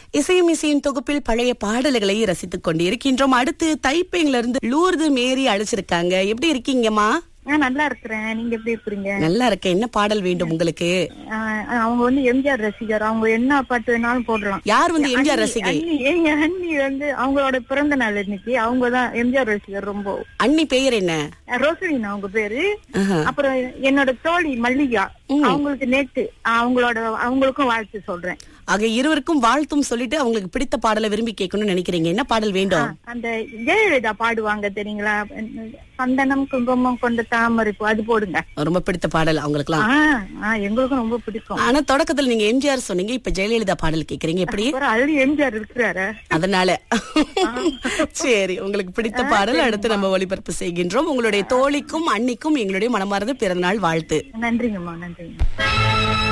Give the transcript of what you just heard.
இசையும் இசையும் தொகுப்பில் பழைய பாடல்களை ரசித்துக் கொண்டிருக்கின்றோம் அடுத்து தைப்பேங்ல இருந்து லூர்து மேரி அழைச்சிருக்காங்க எப்படி இருக்கீங்கம்மா நான் நல்லா இருக்கிறேன் நீங்க எப்படி இருக்கிறீங்க நல்லா இருக்கேன் என்ன பாடல் வேண்டும் உங்களுக்கு ஆஹ் அவங்க வந்து எம்ஜிஆர் ரசிகர் அவங்க என்ன பாட்டு வேணாலும் போடலாம் யார் வந்து எம்ஜிஆர் ரசிகை அண்ணி எங்க அண்ணி வந்து அவங்களோட பிறந்த நாள் இன்னைக்கு அவங்க தான் எம்ஜிஆர் ரசிகர் ரொம்ப அண்ணி பெயர் என்ன ரோசலின் அவங்க பேரு ஆஹா. அப்புறம் என்னோட தோழி மல்லிகா அவங்களுக்கு நேத்து அவங்களோட அவங்களுக்கும் வாழ்த்து சொல்றேன் ஆக இருவருக்கும் வாழ்த்தும் சொல்லிட்டு அவங்களுக்கு பிடித்த பாடலை விரும்பி கேட்கணும்னு நினைக்கிறீங்க என்ன பாடல் வேண்டும் அந்த ஜெயலலிதா பாடுவாங்க தெரியுங்களா சந்தனம் குங்குமம் கொண்ட தாமரை பூ அது போடுங்க ரொம்ப பிடித்த பாடல் அவங்களுக்குலாம் ஆஹ் ஆஹ் எங்களுக்கும் ரொம்ப பிடிக்கும் ஆனா தொடக்கத்துல நீங்க எம்ஜிஆர் சொன்னீங்க இப்ப ஜெயலலிதா பாடல் கேக்குறீங்க எப்படி அப்புறம் ஆல்ரெடி எம்ஜிஆர் இருக்கிறாரு அதனால சரி உங்களுக்கு பிடித்த பாடல் அடுத்து நம்ம ஒளிபரப்பு செய்கின்றோம் உங்களுடைய தோழிக்கும் அன்னிக்கும் எங்களுடைய மனமார்ந்த பிறந்தநாள் வாழ்த்து நன்றிங்கம்மா நன்றிங்க